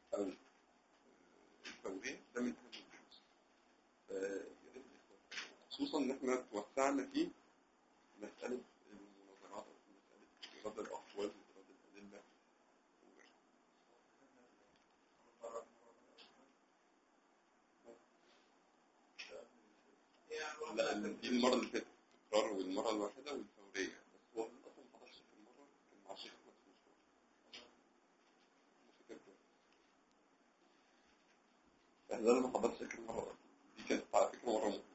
أو الفورية ده من أهم البحوث آه، يا ريت الإخوة. خصوصا إن إحنا توسعنا في مسألة المناظرات أو في مسألة رد الأقوال ورد الأدلة لا دي المرة اللي فاتت التكرار والمرة الواحدة والفورية بس هو أصلا ما حضرش في المرة كان مع الشيخ أحمد منصور فاكر كويس. فده أنا ما حضرتش آخر مرة دي كانت على فكرة مرة مهمة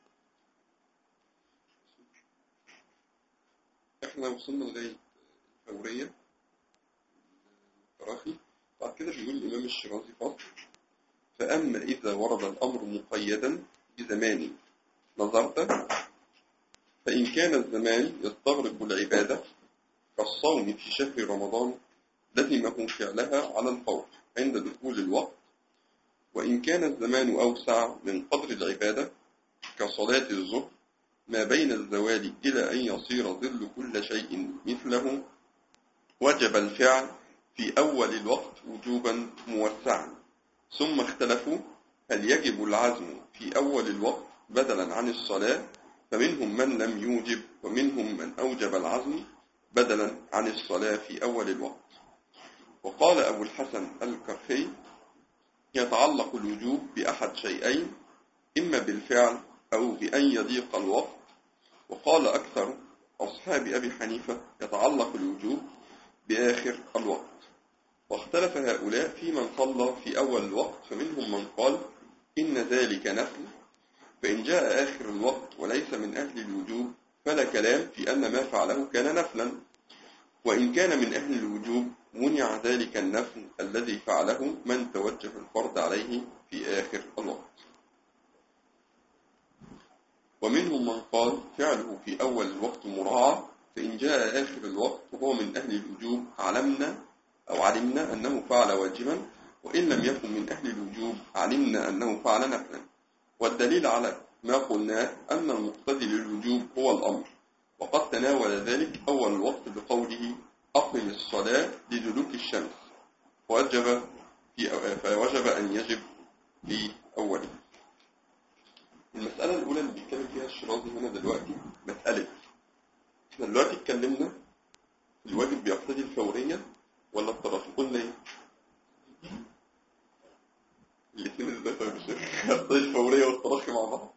احنا وصلنا لغاية الفورية التراخي بعد كده بيقول الإمام الشيرازي فصل فأما إذا ورد الأمر مقيدا بزمان نظرت فإن كان الزمان يستغرق العبادة كالصوم في شهر رمضان لزمه فعلها على الفور عند دخول الوقت وإن كان الزمان أوسع من قدر العبادة كصلاة الظهر ما بين الزوال إلى أن يصير ظل كل شيء مثله وجب الفعل في أول الوقت وجوبا موسعا ثم اختلفوا هل يجب العزم في أول الوقت بدلا عن الصلاة فمنهم من لم يوجب ومنهم من أوجب العزم بدلا عن الصلاة في أول الوقت وقال أبو الحسن الكرخي يتعلق الوجوب بأحد شيئين إما بالفعل أو بأن يضيق الوقت وقال أكثر أصحاب أبي حنيفة يتعلق الوجوب بآخر الوقت واختلف هؤلاء في من صلى في أول الوقت فمنهم من قال إن ذلك نفل فإن جاء آخر الوقت وليس من أهل الوجوب فلا كلام في أن ما فعله كان نفلا وإن كان من أهل الوجوب منع ذلك النفل الذي فعله من توجه الفرض عليه في آخر الوقت ومنهم من قال فعله في أول الوقت مراعى فإن جاء آخر الوقت وهو من أهل الوجوب علمنا أو علمنا أنه فعل واجبا وإن لم يكن من أهل الوجوب علمنا أنه فعل نفلا والدليل على ما قلناه أن المقتضي للوجوب هو الأمر وقد تناول ذلك أول الوقت بقوله أقم الصلاة لدلوك الشمس وجب في فوجب أن يجب في أوله المسألة الأولى اللي بيتكلم فيها الشرازي هنا دلوقتي مسألة احنا دلوقتي اتكلمنا الواجب بيقتضي الفورية ولا التراخي قلنا ايه؟ الاثنين ازاي طيب يا شيخ؟ يقتضي الفورية والتراخي مع بعض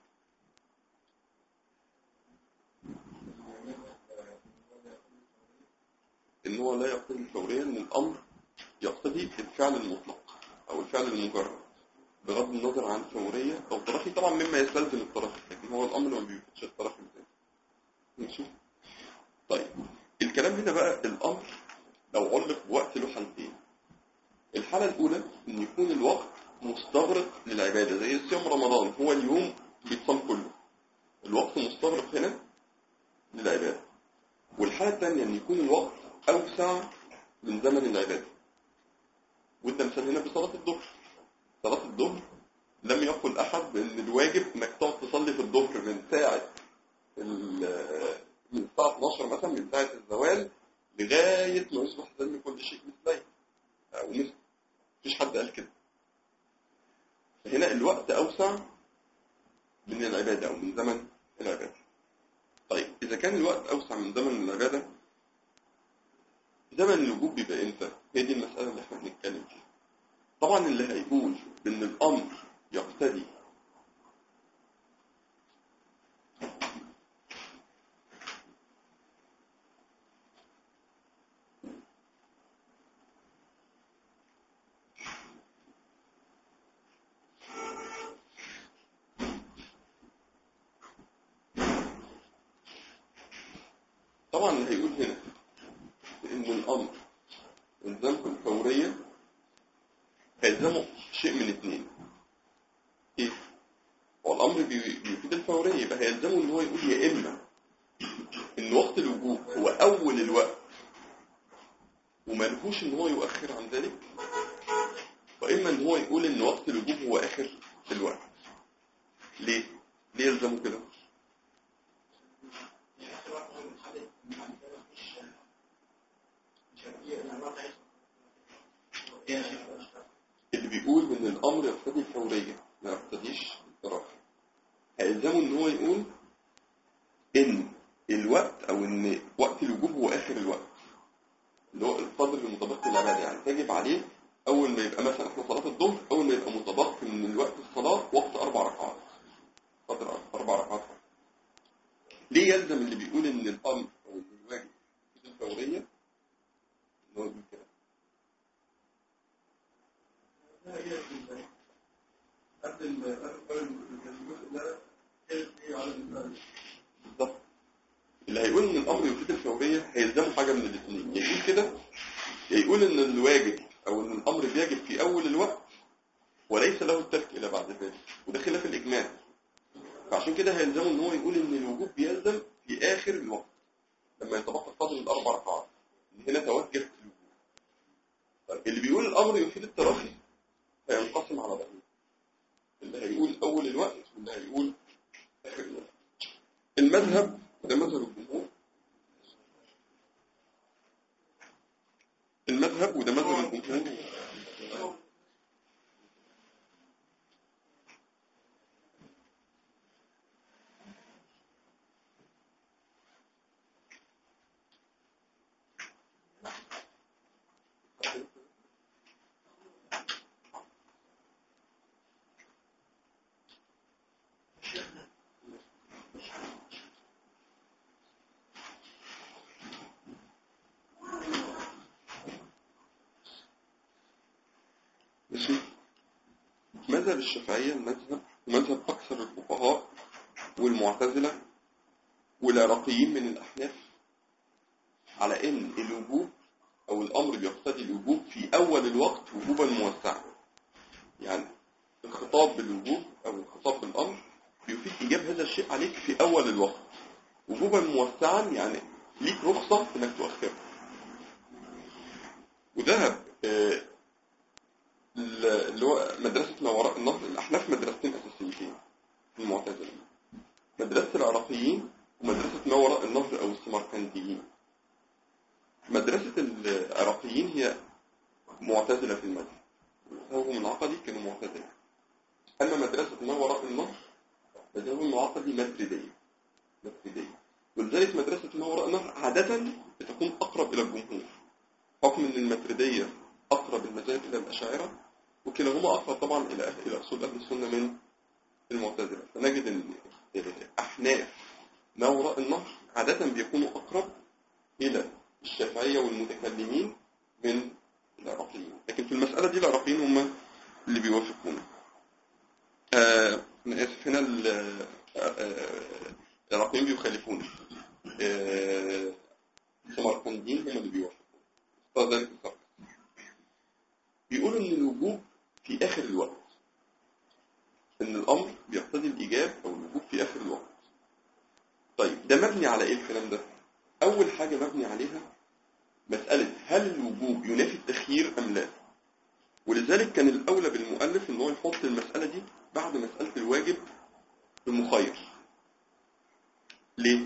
ان هو لا يقتضي الفورية ان الامر يقتضي الفعل المطلق او الفعل المجرد بغض النظر عن فورية او تراخي طبعا مما يستلزم التراخي لكن هو الامر ما بيفتش التراخي ازاي ماشي طيب الكلام هنا بقى الامر لو علق بوقت له حالتين الحالة الاولى ان يكون الوقت مستغرق للعبادة زي صيام رمضان هو اليوم بيتصام كله الوقت مستغرق هنا للعبادة والحالة الثانية ان يكون الوقت اوسع من زمن العبادة وده مثال هنا بصلاة الظهر صلاة الظهر لم يقل أحد بأن الواجب إنك تقعد تصلي في الظهر من ساعة ال- من الساعة 12 مثلا من ساعة الزوال لغاية ما يصبح ظل كل شيء مثلي أو مثل مفيش حد قال كده فهنا الوقت أوسع من العبادة أو من زمن العبادة طيب إذا كان الوقت أوسع من زمن العبادة زمن الوجوب بيبقى إمتى؟ هي دي المسألة اللي احنا بنتكلم فيها طبعا اللي هيقول ان الامر يقتضي طبعا اللي هيقول هنا ان الامر الزمه الفوريه هيلزمه شيء من اثنين ايه هو الامر بي- بيفيد الفوريه يبقى هيلزمه ان هو يقول يا اما ان وقت الوجوب هو اول الوقت وملهوش ان هو يؤخر عن ذلك واما ان هو يقول ان وقت الوجوب هو اخر الوقت ليه ليه يلزمه كده اللي بيقول ان الامر يقتضي الفوريه ما يقتضيش التراخي هيلزمه ان هو يقول ان الوقت او ان وقت الوجوب هو اخر الوقت اللي هو القدر المتبقي الابدي يعني تجب عليه اول ما يبقى مثلا احنا صلاه الظهر اول ما يبقى متبقي من الوقت الصلاه وقت اربع ركعات قدر اربع ركعات ليه يلزم اللي بيقول ان الامر او ان الواجب في الفوريه ان هو يقول كده بالظبط اللي هيقول ان الامر يفيد الفوريه هيلزمه حاجه من الاثنين يا يقول كده يا يقول ان الواجب او ان الامر بيجب في اول الوقت وليس له الترك الى بعد ذلك وده خلاف الاجماع فعشان كده هيلزمه ان هو يقول ان الوجوب بيلزم في اخر الوقت لما يتبقى قدر الاربع ركعات ان هنا توجه في الوجوب طيب اللي بيقول الامر يفيد التراخي هينقسم على ده اللي هيقول اول الوقت واللي هيقول اخر الوقت المذهب ده مذهب الجمهور المذهب وده مذهب الجمهور ماشي مذهب الشافعية مذهب ومذهب أكثر الفقهاء والمعتزلة والعراقيين من الأحناف على إن الوجوب أو الأمر بيقتضي الوجوب في أول الوقت وجوبا موسعا يعني الخطاب بالوجوب أو الخطاب بالأمر بيفيد إيجاب هذا الشيء عليك في أول الوقت وجوبا موسعا يعني ليك رخصة إنك تؤخره وذهب آه، اللي هو مدرسة ما وراء النهر الأحناف مدرستين أساسيتين في المعتزلة مدرسة العراقيين ومدرسة ما وراء النهر أو السمرقنديين مدرسة العراقيين هي معتزلة في المذهب مذهبهم العقدي كانوا معتزلة أما مدرسة ما وراء النهر مذهبهم العقدي ماتريدية ماتريدية ولذلك مدرسة ما وراء النهر عادة بتكون أقرب إلى الجمهور حكم أن الماتريدية أقرب المذاهب إلى الأشاعرة وكلاهما أقرب طبعا إلى إلى أصول أهل السنة من المعتزلة فنجد أن أحناف ما وراء النهر عادة بيكونوا أقرب إلى الشافعية والمتكلمين من العراقيين لكن في المسألة دي العراقيين هم اللي بيوافقون آه أنا آسف هنا ال- آه، آه، العراقيين بيخالفون آه، السمرقنديين هم اللي بيوافقون اختار ذلك الفرق بيقولوا ان الوجوب في اخر الوقت ان الامر بيقتضي الايجاب او الوجوب في اخر الوقت طيب ده مبني على ايه الكلام ده اول حاجة مبني عليها مسألة هل الوجوب ينافي التخيير ام لا ولذلك كان الاولى بالمؤلف ان هو يحط المسألة دي بعد مسألة الواجب المخير ليه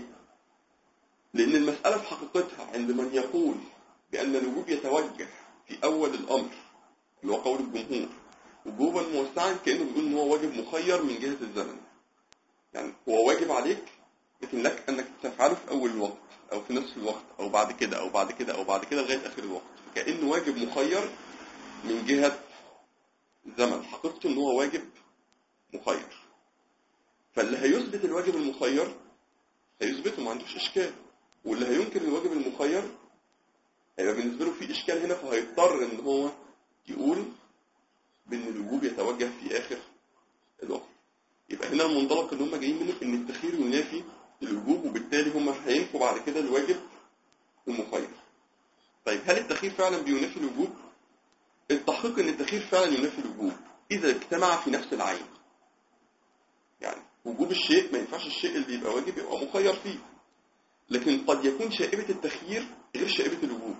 لان المسألة في حقيقتها عند من يقول بأن الوجوب يتوجه في أول الأمر اللي هو قول الجمهور وجوبا موسعا كأنه بيقول إن هو واجب مخير من جهة الزمن يعني هو واجب عليك لكن لك أنك تفعله في أول الوقت أو في نصف الوقت أو بعد كده أو بعد كده أو بعد كده لغاية آخر الوقت فكأنه واجب مخير من جهة الزمن حقيقته إن هو واجب مخير فاللي هيثبت الواجب المخير هيثبته ما عندوش إشكال واللي هينكر الواجب المخير هيبقى بالنسبة له في إشكال هنا فهيضطر إن هو يقول بأن الوجوب يتوجه في آخر الوقت يبقى هنا المنطلق اللي هم جايين منه إن التخيير ينافي الوجوب وبالتالي هم هينفوا بعد كده الواجب المخير طيب هل التخيير فعلا بينافي الوجوب؟ التحقيق إن التخيير فعلا ينافي الوجوب إذا اجتمع في نفس العين يعني وجوب الشيء ما ينفعش الشيء اللي يبقى واجب يبقى مخير فيه لكن قد يكون شائبة التخيير غير شائبة الوجوب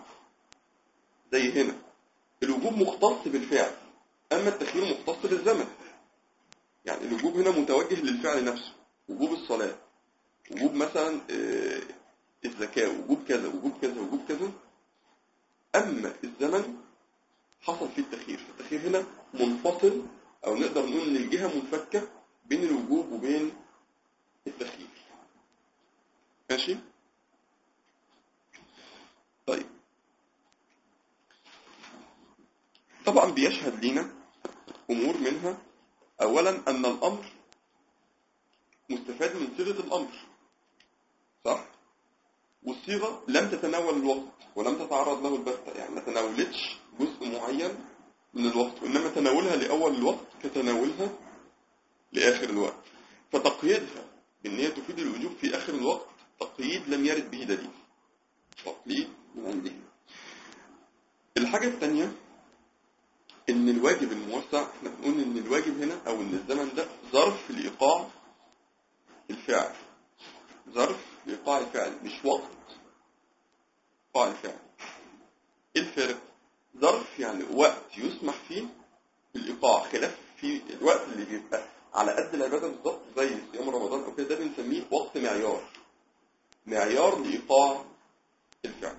زي هنا الوجوب مختص بالفعل أما التخيير مختص بالزمن يعني الوجوب هنا متوجه للفعل نفسه وجوب الصلاة وجوب مثلا آه، الزكاة وجوب كذا وجوب كذا وجوب كذا أما الزمن حصل فيه التخيير فالتخيير هنا منفصل او نقدر نقول ان الجهة منفكة بين الوجوب وبين التخيير ماشي طيب طبعا بيشهد لنا امور منها اولا ان الامر مستفاد من صيغة الامر صح والصيغة لم تتناول الوقت ولم تتعرض له البتة يعني ما تناولتش جزء معين من الوقت وإنما تناولها لأول الوقت كتناولها لآخر الوقت فتقييدها بأن هي تفيد الوجوب في آخر الوقت تقييد لم يرد به دليل تقييد من عنده الحاجة الثانية ان الواجب الموسع احنا بنقول ان الواجب هنا او ان الزمن ده ظرف لإيقاع الفعل ظرف لإيقاع الفعل مش وقت إيقاع الفعل ايه الفرق ظرف يعني وقت يسمح فيه بالإيقاع خلاف في الوقت اللي بيبقى على قد العبادة بالظبط زي صيام رمضان أو كده ده بنسميه وقت معيار معيار لإيقاع الفعل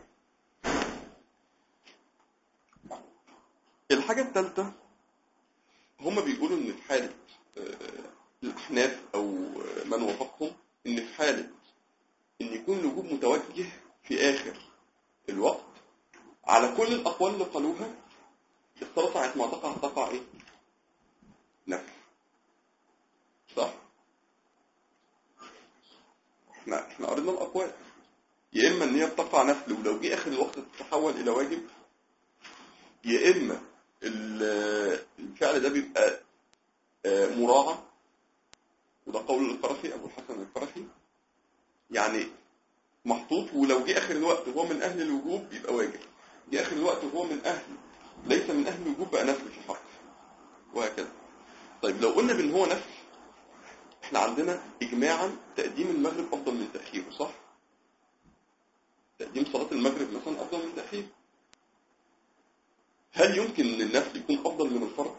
الحاجة الثالثة هم بيقولوا إن في حالة آه، الأحناف أو آه، من وافقهم إن في حالة إن يكون الوجوب متوجه في آخر الوقت على كل الأقوال اللي قالوها الصلاة ساعة ما تقع تقع إيه؟ نفل صح؟ احنا احنا قرينا الأقوال يا إما إن هي بتقع نفل ولو جه آخر الوقت تتحول إلى واجب يا إما ال- الفعل ده بيبقى آه، مراعى وده قول القرفي أبو الحسن القرفي يعني محطوط ولو جه آخر الوقت وهو من أهل الوجوب يبقى واجب جه آخر الوقت وهو من أهل ليس من أهل الوجوب بقى نفل في حق وهكذا طيب لو قلنا بأن هو نفل احنا عندنا إجماعا تقديم المغرب أفضل من تأخيره صح؟ تقديم صلاة المغرب مثلا أفضل من تأخيره هل يمكن ان النفل يكون افضل من الفرض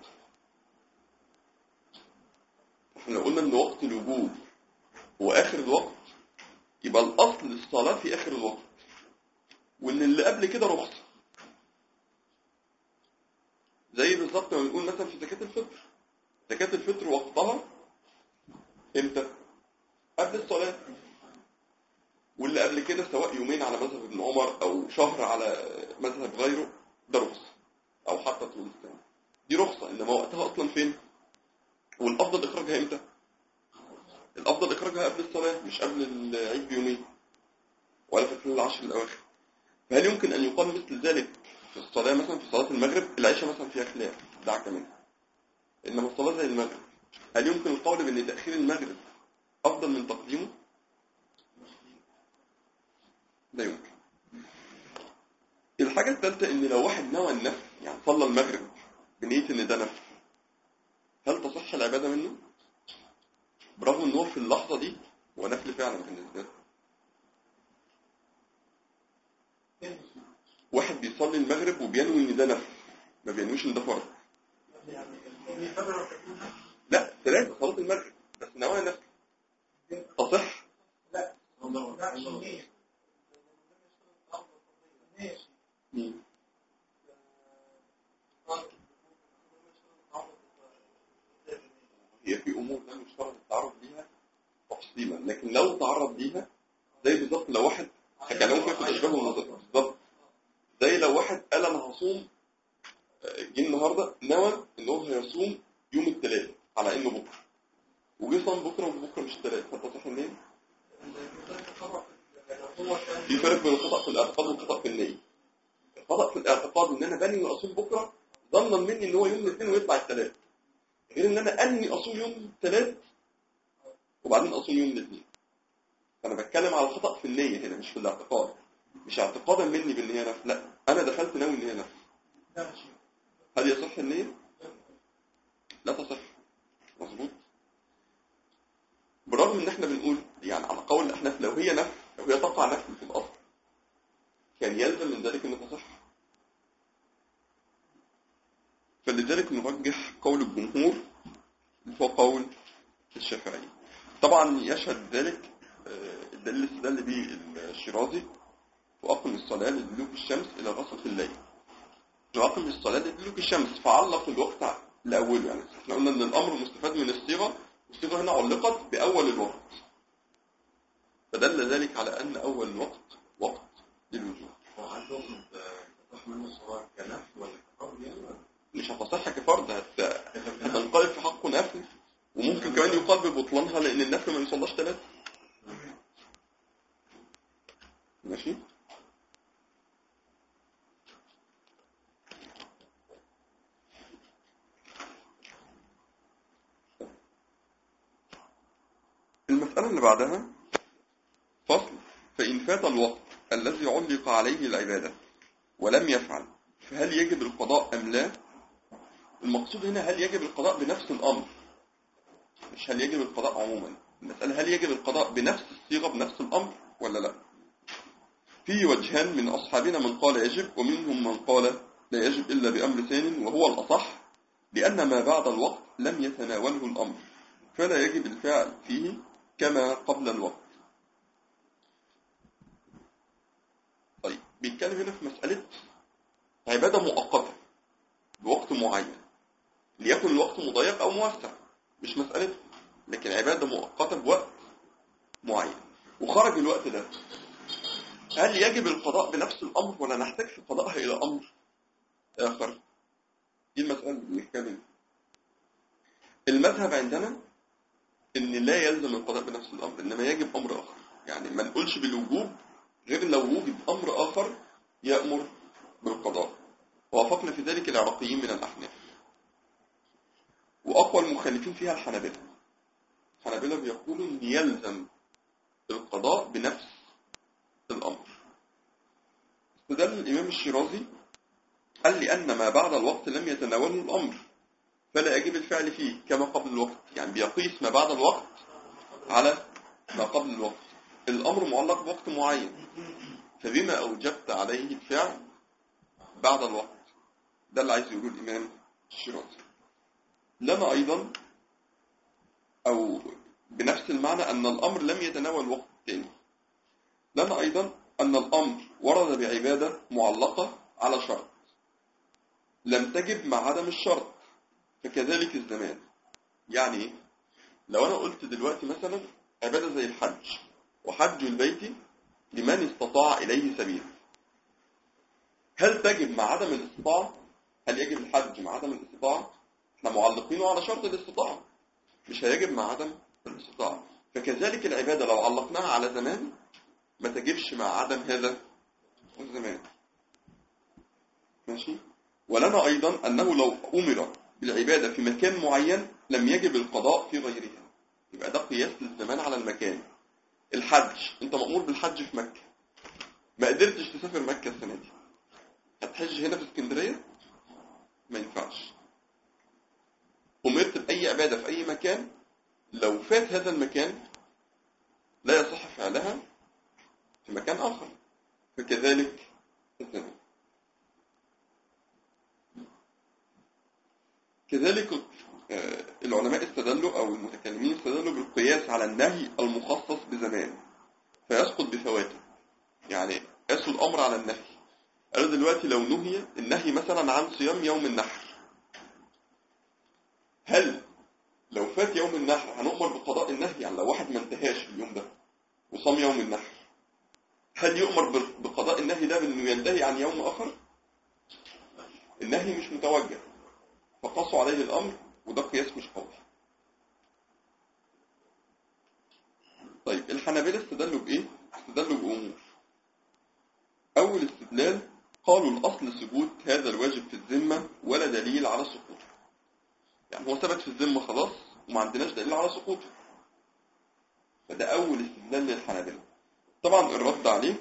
احنا قلنا ان وقت الوجوب هو اخر الوقت يبقى الاصل الصلاة في اخر الوقت وان اللي قبل كده رخصة زي بالظبط ما بنقول مثلا في زكاة الفطر زكاة الفطر وقتها امتى قبل الصلاة واللي قبل كده سواء يومين على مذهب ابن عمر او شهر على مذهب غيره ده رخصة او حتى طول السنة دي رخصة انما وقتها اصلا فين والافضل اخراجها امتى الافضل اخراجها قبل الصلاة مش قبل العيد بيومين ولا في خلال العشر الاواخر فهل يمكن ان يقال مثل ذلك في الصلاة مثلا في صلاة المغرب العشاء مثلا فيها خلاف دعك منها انما الصلاة زي المغرب هل يمكن القول بان تأخير المغرب افضل من تقديمه لا يمكن الحاجة الثالثة ان لو واحد نوى النفل يعني صلى المغرب بنية ان ده نفل هل تصح العبادة منه؟ برغم ان هو في اللحظة دي هو نفل فعلا بالنسبة له واحد بيصلي المغرب وبينوي ان ده نفل ما بينويش ان ده فرض لا ثلاثة صلاة المغرب بس نواها نفل تصح مم. هي في امور لا يشترط التعرض ليها تفصيلا لكن لو تعرض ليها زي بالظبط لو واحد هكلمه فيها في الاشباه والنظر بالظبط زي لو واحد قال انا هصوم آه، جه النهارده نوى ان هو هيصوم يوم الثلاث على انه بكره وجه صام بكره وبكره مش الثلاث هتصح منين؟ في فرق بين الخطأ في الاعتقاد والخطأ في النية الخطأ في الاعتقاد ان انا بني اصوم بكره ظنا مني ان هو يوم الاثنين ويطلع الثلاث غير ان انا اني اصوم يوم الثلاث وبعدين اصوم يوم الاثنين انا بتكلم على الخطأ في النية هنا مش في الاعتقاد مش اعتقادا مني بان هي نفس لا انا دخلت ناوي ان هي نفس هل يصح النية؟ لا تصح مظبوط برغم ان احنا بنقول يعني على قول الاحناف لو هي نفس لو هي تقع نفس في الاصل كان يلزم من ذلك ان تصح فلذلك نرجح قول الجمهور هو قول الشافعي طبعا يشهد ذلك آه، الدليل اللي استدل به الشيرازي وأقم الصلاة لدلوك الشمس إلى غسق الليل وأقم الصلاة لدلوك الشمس فعلق الوقت لأوله يعني احنا قلنا إن الأمر مستفاد من الصيغة والصيغة هنا علقت بأول الوقت فدل ذلك على أن أول الوقت وقت للوجوب وهل تقصد تصح منه الصلاة كنفل ولا كفرض يعني ولا مش هتصح كفرد هت... هتنقلب في حقه نفل وممكن كمان يقال ببطلانها لأن النفل ما يصلاش ثلاثة ماشي المسألة اللي بعدها فصل فإن فات الوقت الذي علق عليه العبادة ولم يفعل فهل يجب القضاء أم لا المقصود هنا هل يجب القضاء بنفس الأمر مش هل يجب القضاء عموما المسألة هل يجب القضاء بنفس الصيغة بنفس الأمر ولا لا في وجهان من أصحابنا من قال يجب ومنهم من قال لا يجب إلا بأمر ثاني وهو الأصح لأن ما بعد الوقت لم يتناوله الأمر فلا يجب الفعل فيه كما قبل الوقت طيب بيتكلم هنا في مسألة عبادة مؤقتة بوقت معين ليكن الوقت مضيق أو موسع مش مسألة لكن عبادة مؤقتة بوقت معين وخرج الوقت ده هل يجب القضاء بنفس الأمر ولا نحتاج في قضائها إلى أمر آخر دي المسألة اللي بنتكلم المذهب عندنا إن لا يلزم القضاء بنفس الأمر إنما يجب أمر آخر يعني ما نقولش بالوجوب غير لو وجد أمر آخر يأمر بالقضاء ووافقنا في ذلك العراقيين من الأحناف وأقوى المخالفين فيها الحنابلة الحنابلة بيقولوا إن يلزم القضاء بنفس الأمر استدل الإمام الشيرازي قال لأن ما بعد الوقت لم يتناوله الأمر فلا يجب الفعل فيه كما قبل الوقت يعني بيقيس ما بعد الوقت على ما قبل الوقت الأمر معلق بوقت معين فبما أوجبت عليه الفعل بعد الوقت ده اللي عايز يقوله الإمام الشيرازي لنا أيضا أو بنفس المعنى أن الأمر لم يتناول وقت تاني لنا أيضا أن الأمر ورد بعبادة معلقة على شرط لم تجب مع عدم الشرط فكذلك الزمان يعني إيه؟ لو أنا قلت دلوقتي مثلا عبادة زي الحج وحج البيت لمن استطاع إليه سبيلا هل تجب مع عدم الاستطاعة؟ هل يجب الحج مع عدم الاستطاعة؟ احنا معلقينه على شرط الاستطاعة مش هيجب مع عدم الاستطاعة فكذلك العبادة لو علقناها على زمان ما تجبش مع عدم هذا الزمان ماشي ولنا أيضا أنه لو أمر بالعبادة في مكان معين لم يجب القضاء في غيرها يبقى ده قياس للزمان على المكان الحج انت مأمور بالحج في مكة ما قدرتش تسافر مكة السنة دي هتحج هنا في اسكندرية ما ينفعش أمرت بأي عبادة في أي مكان لو فات هذا المكان لا يصح فعلها في مكان آخر فكذلك الزمان كذلك آه، العلماء استدلوا أو المتكلمين استدلوا بالقياس على النهي المخصص بزمان فيسقط بفواته يعني قاسوا الأمر على النهي قالوا دلوقتي لو نهي النهي مثلا عن صيام يوم النحر هل لو فات يوم النحر هنؤمر بقضاء النهي يعني لو واحد ما انتهاش في اليوم ده وصام يوم النحر هل يؤمر بال- بقضاء النهي ده بانه ينتهي عن يوم اخر النهي مش متوجه فقصوا عليه الامر وده قياس مش قوي طيب الحنابلة استدلوا بايه استدلوا بامور اول استدلال قالوا الاصل ثبوت هذا الواجب في الذمه ولا دليل على سقوطه يعني هو ثبت في الذمه خلاص وما عندناش دليل على سقوطه فده اول استدلال للحنابلة طبعا الرد عليه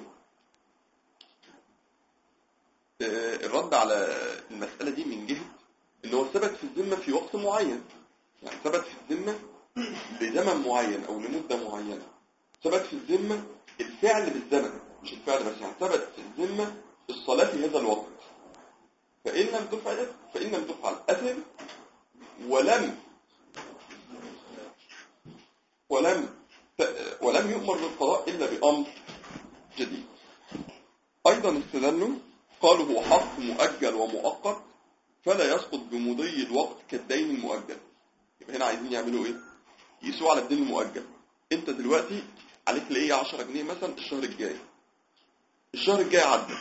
آه، الرد على المسألة دي من جهة ان هو ثبت في الذمة في وقت معين يعني ثبت في الذمة بزمن معين او لمدة معينة ثبت في الذمة الفعل بالزمن مش الفعل بس يعني ثبت في الذمة الصلاة في هذا الوقت فإن لم تفعل فإن لم تفعل أثم ولم ولم ت- ولم يؤمر بالقضاء إلا بأمر جديد أيضا استدلوا قالوا هو حق مؤجل ومؤقت فلا يسقط بمضي الوقت كالدين المؤجل يبقى هنا عايزين يعملوا ايه يقيسوا على الدين المؤجل انت دلوقتي عليك لايه 10 جنيه مثلا الشهر الجاي الشهر الجاي عدى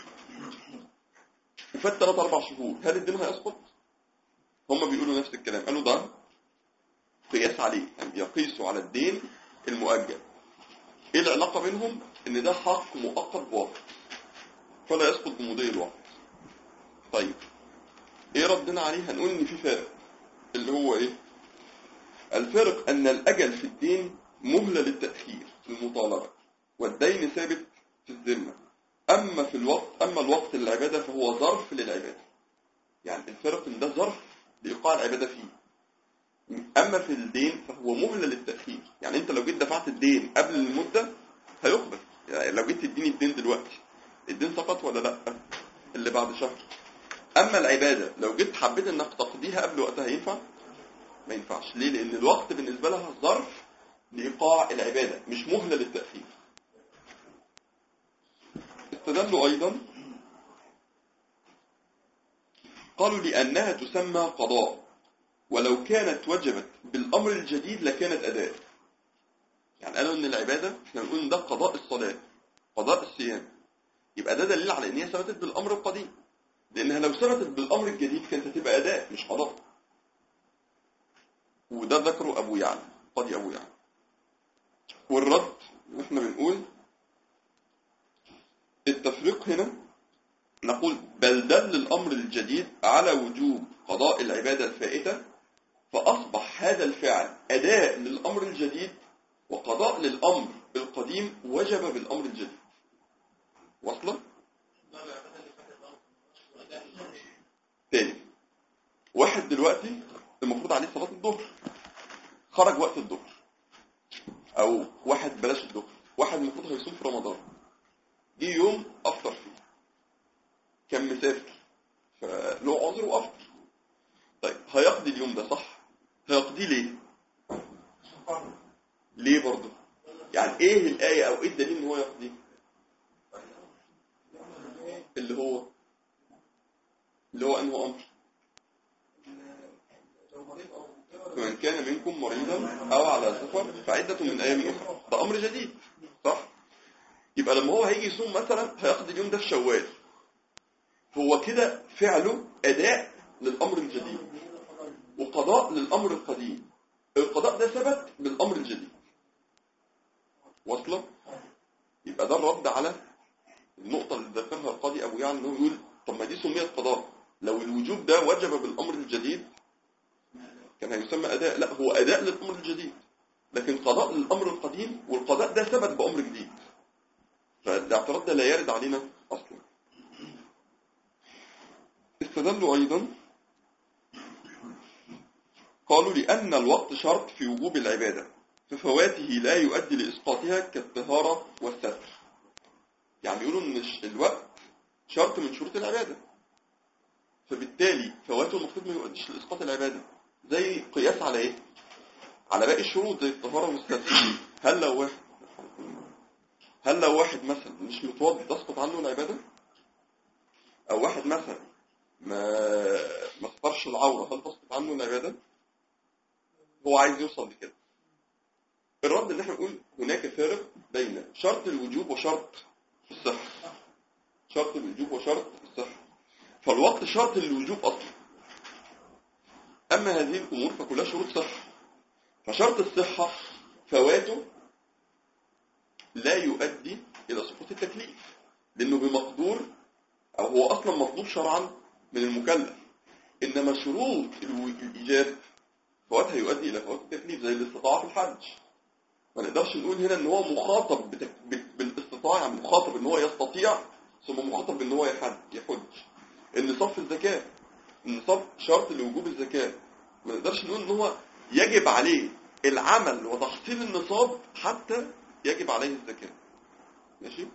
وفات 3 4 شهور هل الدين هيسقط هم بيقولوا نفس الكلام قالوا ده قياس عليه يعني يقيسوا على الدين المؤجل ايه العلاقة بينهم ان ده حق مؤقت بوقت فلا يسقط بمضي الوقت طيب ايه ردنا عليه هنقول ان في فارق اللي هو ايه الفارق ان الاجل في الدين مهلة للتأخير في المطالبة والدين ثابت في الذمة اما في الوقت اما الوقت للعبادة فهو ظرف للعبادة يعني الفرق ان ده ظرف لإيقاع العبادة فيه أما في الدين فهو مهلة للتأخير يعني أنت لو جيت دفعت الدين قبل المدة هيقبل يعني لو جيت تديني الدين دلوقتي الدين سقط ولا لا اللي بعد شهر أما العبادة لو جيت حبيت أنك تقضيها قبل وقتها ينفع ما ينفعش ليه لأن الوقت بالنسبة لها ظرف لإيقاع العبادة مش مهلة للتأخير استدلوا أيضا قالوا لأنها تسمى قضاء ولو كانت وجبت بالأمر الجديد لكانت أداء يعني قالوا إن العبادة احنا بنقول إن ده قضاء الصلاة قضاء الصيام يبقى ده دليل على إن هي ثبتت بالأمر القديم لأنها لو ثبتت بالأمر الجديد كانت هتبقى أداء مش قضاء وده ذكره أبو يعلى قاضي أبو يعلى والرد احنا بنقول التفريق هنا نقول بل دل الأمر الجديد على وجوب قضاء العبادة الفائتة فأصبح هذا الفعل أداء للأمر الجديد وقضاء للأمر القديم وجب بالأمر الجديد واصلة؟ تاني واحد دلوقتي المفروض عليه صلاة الظهر خرج وقت الظهر أو واحد بلاش الظهر واحد المفروض هيصوم في رمضان جه يوم أفطر فيه كان مسافر فله عذر وأفطر طيب هيقضي اليوم ده صح هيقضيه ليه ليه برضه يعني ايه الآية او ايه الدليل ان هو يقضيه اللي هو اللي هو انه امر فمن كان منكم مريضا او على سفر فعدة من ايام اخرى ده امر جديد صح يبقى لما هو هيجي يصوم مثلا هيقضي اليوم ده في شوال هو كده فعله اداء للامر الجديد وقضاء للامر القديم القضاء ده ثبت بالامر الجديد واصله يبقى ده الرد على النقطة اللي ذكرها القاضي أبو يعلى إنه يقول طب ما دي سميت قضاء لو الوجوب ده وجب بالأمر الجديد كان هيسمى أداء لا هو أداء للأمر الجديد لكن قضاء للأمر القديم والقضاء ده ثبت بأمر جديد فالاعتراض ده لا يرد علينا أصلا استدلوا أيضا قالوا لأن الوقت شرط في وجوب العبادة ففواته لا يؤدي لإسقاطها كالطهارة والستر يعني بيقولوا ان الوقت شرط من شروط العبادة فبالتالي فواته المفروض ما يؤديش لإسقاط العبادة زي قياس على ايه على باقي الشروط زي الطهارة والستر هل لو واحد هل لو واحد مثلا مش متوضي تسقط عنه العبادة او واحد مثلا ما ما استرش العورة هل تسقط عنه العبادة هو عايز يوصل لكده الرد ان احنا نقول هناك فارق بين شرط الوجوب وشرط الصحة شرط الوجوب وشرط الصحة فالوقت شرط للوجوب أصلا أما هذه الأمور فكلها شروط صحة فشرط الصحة فواته لا يؤدي إلى سقوط التكليف لأنه بمقدور أو هو أصلا مطلوب شرعا من المكلف إنما شروط الإيجاب فواتها يؤدي إلى فوات التكليف زي الاستطاعة في الحج ما نقدرش نقول هنا ان هو مخاطب بتك... بالاستطاعة يعني مخاطب ان هو يستطيع ثم مخاطب ان هو يحج يحج النصاب في الزكاة النصاب شرط لوجوب الزكاة ما نقدرش نقول ان هو يجب عليه العمل وتحصيل النصاب حتى يجب عليه الزكاة ماشي